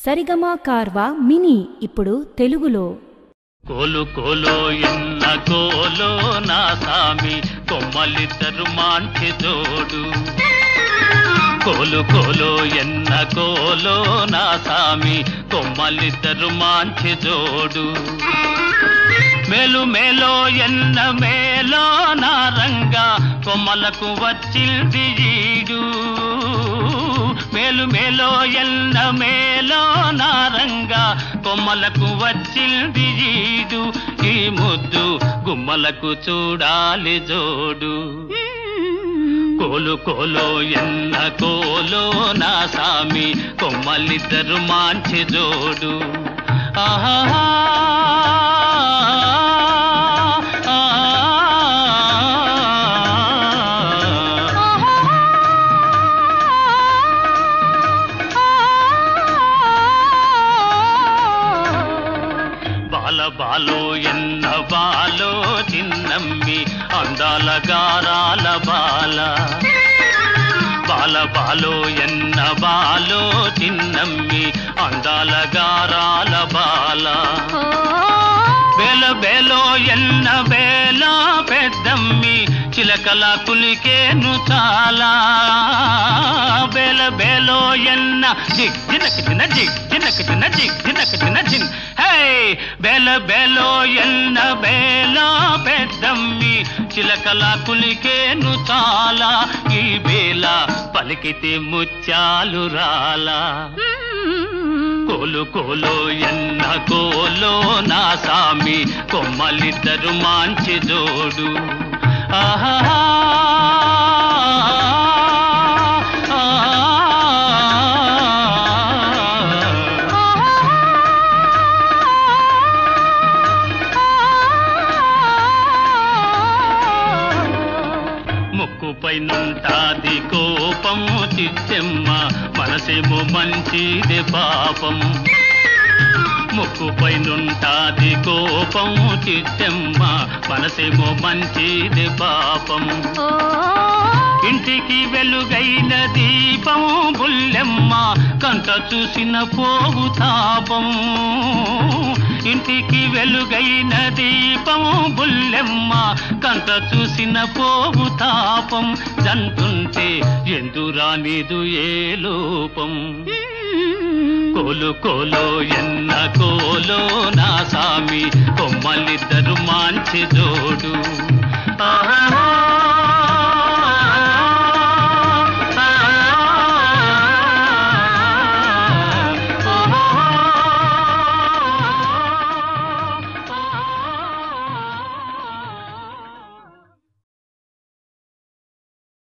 సరిగమా కార్వా mini ఇప్పుడు తెలుగులో కోలు కోలో ఎన్న కోలో నా సామి కొమ్మలిద్దరు మాంచి జోడు కోలు కోలో ఎన్న కోలో నా సామి కొమ్మలిద్దరు మాంచి జోడు మేలు మేలో ఎన్న మేలో నా రంగా కొమ్మలకు వచ్చింది ఈడు మేలు మేలో ఎన్న మేలో నా రంగా కొమ్మలకు వచ్చింది ఈడు ఈ ముద్దు గుమ్మలకు చూడాలి జోడు కోలు కోలో ఎన్న కోలో నా సామి కొమ్మలిద్దరు మాంచి జోడు ఆహా బాల బాలో ఎన్న బాలో చిన్నమ్మి అందాల గారాల బాల బాల బాలో ఎన్న బాలో చిన్నమ్మి అందాల గారాల బాల బేల బేలో ఎన్న బేల పెద్దమ్మి చిలకల కులికేను చాలా బేల బేలో ఎన్న జిగ్ జినక జిన జిగ్ జినక జిన జిగ్ జినక జిన జిన్ హే బేల బేలో ఎన్న బేల పెద్దమ్మి చిలకల కులికేను చాలా ఈ బేల పలికితే ముత్యాలు రాలా కోలు కోలో ఎన్న కోలో నా సామి కొమ్మలిద్దరు మాంచి జోడు ఆహా ముక్కుపై నుంటాది కోపము చిత్తెమ్మ మనసేమో మంచిది పాపం ముక్కుపై నుంటాది కోపము చిత్తెమ్మ మనసేమో మంచిది పాపం ఇంటికి వెలుగైన దీపము బుల్లెమ్మ కంట చూసిన పోగు తాపం ఇంటికి వెలుగైన దీపము బుల్లెమ్మ కంట చూసిన పోగు తాపం జంతుంటే ఎందురానిదు ఏ లోపం కోలు కోలో ఎన్న కోలో నా సామి కొమ్మలిద్దరు మాంచి జోడు ఆహా